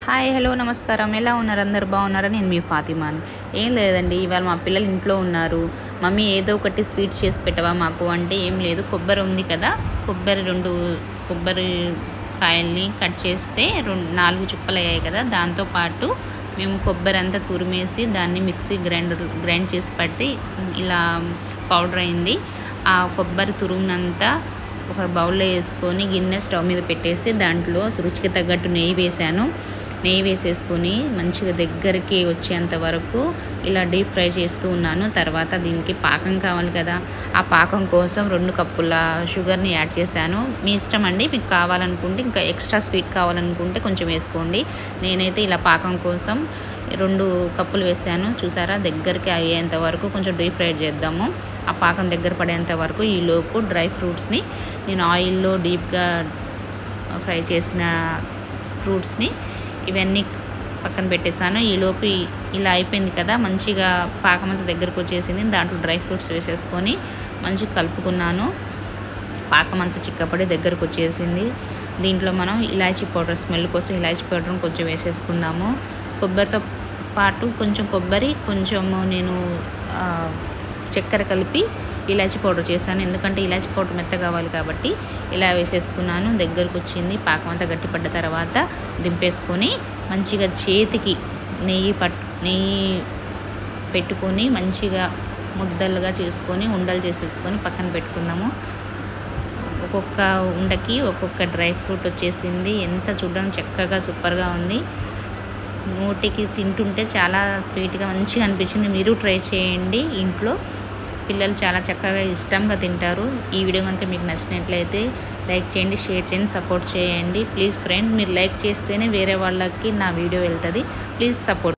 hi hello నమస్కారం ఎలా ఉన్నారు అందరు బాగున్నారా నేను మీ ఫాతిమాని ఏం లేదండి ఇవాళ మా పిల్లలు ఇంట్లో ఉన్నారు మమ్మీ ఏదో ఒకటి స్వీట్ చేసి పెట్టవా మాకు అంటే ఏం లేదు కొబ్బరి ఉంది కదా కొబ్బరి రెండు కొబ్బరి కాయల్ని కట్ చేస్తే రెండు నాలుగు చుక్కలు అయ్యాయి కదా దాంతోపాటు మేము కొబ్బరి అంతా తురిమేసి దాన్ని మిక్సీ గ్రైండర్ గ్రైండ్ చేసి పడితే ఇలా పౌడర్ అయింది ఆ కొబ్బరి తురుమునంతా ఒక బౌల్లో వేసుకొని గిన్నె స్టవ్ మీద పెట్టేసి దాంట్లో రుచికి తగ్గట్టు నెయ్యి వేసాను నెయ్యి వేసేసుకొని మంచిగా దగ్గరికి వచ్చేంత వరకు ఇలా డీప్ ఫ్రై చేస్తూ ఉన్నాను తర్వాత దీనికి పాకం కావాలి కదా ఆ పాకం కోసం రెండు కప్పుల షుగర్ని యాడ్ చేశాను మీ ఇష్టం అండి మీకు కావాలనుకుంటే ఇంకా ఎక్స్ట్రా స్వీట్ కావాలనుకుంటే కొంచెం వేసుకోండి నేనైతే ఇలా పాకం కోసం రెండు కప్పులు వేసాను చూసారా దగ్గరికి అయ్యేంత వరకు కొంచెం డీప్ ఫ్రై చేద్దాము ఆ పాకం దగ్గర పడేంత వరకు ఈలోపు డ్రై ఫ్రూట్స్ని నేను ఆయిల్లో డీప్గా ఫ్రై చేసిన ఫ్రూట్స్ని ఇవన్నీ పక్కన పెట్టేశాను ఈలోపు ఈ- ఇలా అయిపోయింది కదా మంచిగా పాకం అంతా దగ్గరకు వచ్చేసింది దాంట్లో డ్రై ఫ్రూట్స్ వేసేసుకొని మంచిగా కలుపుకున్నాను పాకం అంతా చిక్కపడి దగ్గరకు వచ్చేసింది దీంట్లో మనం ఇలాచీ పౌడర్ స్మెల్ కోసం ఇలాచీ పౌడర్ కొంచెం వేసేసుకుందాము కొబ్బరితో పాటు కొంచెం కొబ్బరి కొంచెము నేను ఆ, చక్కెర కలిపి ఇలాచీ పౌడర్ చేశాను ఎందుకంటే ఇలాచీ పౌడర్ మెత్త కావాలి కాబట్టి ఇలా వేసేసుకున్నాను దగ్గరకు వచ్చింది పాకం అంతా గట్టిపడ్డ తర్వాత దింపేసుకొని మంచిగా చేతికి నెయ్యి పట్ నెయ్యి పెట్టుకొని మంచిగా ముద్దలుగా చేసుకొని ఉండలు చేసేసుకొని పక్కన పెట్టుకుందాము ఒక్కొక్క ఉండకి ఒక్కొక్క డ్రై ఫ్రూట్ వచ్చేసింది ఎంత చూడడానికి చక్కగా సూపర్గా ఉంది నోటికి తింటుంటే చాలా స్వీట్గా మంచిగా అనిపించింది మీరు ట్రై చేయండి ఇంట్లో పిల్లలు చాలా చక్కగా ఇష్టంగా తింటారు ఈ వీడియో కనుక మీకు నచ్చినట్లయితే లైక్ చేయండి షేర్ చేయండి సపోర్ట్ చేయండి ప్లీజ్ ఫ్రెండ్ మీరు లైక్ చేస్తేనే వేరే వాళ్ళకి నా వీడియో వెళ్తుంది ప్లీజ్ సపోర్ట్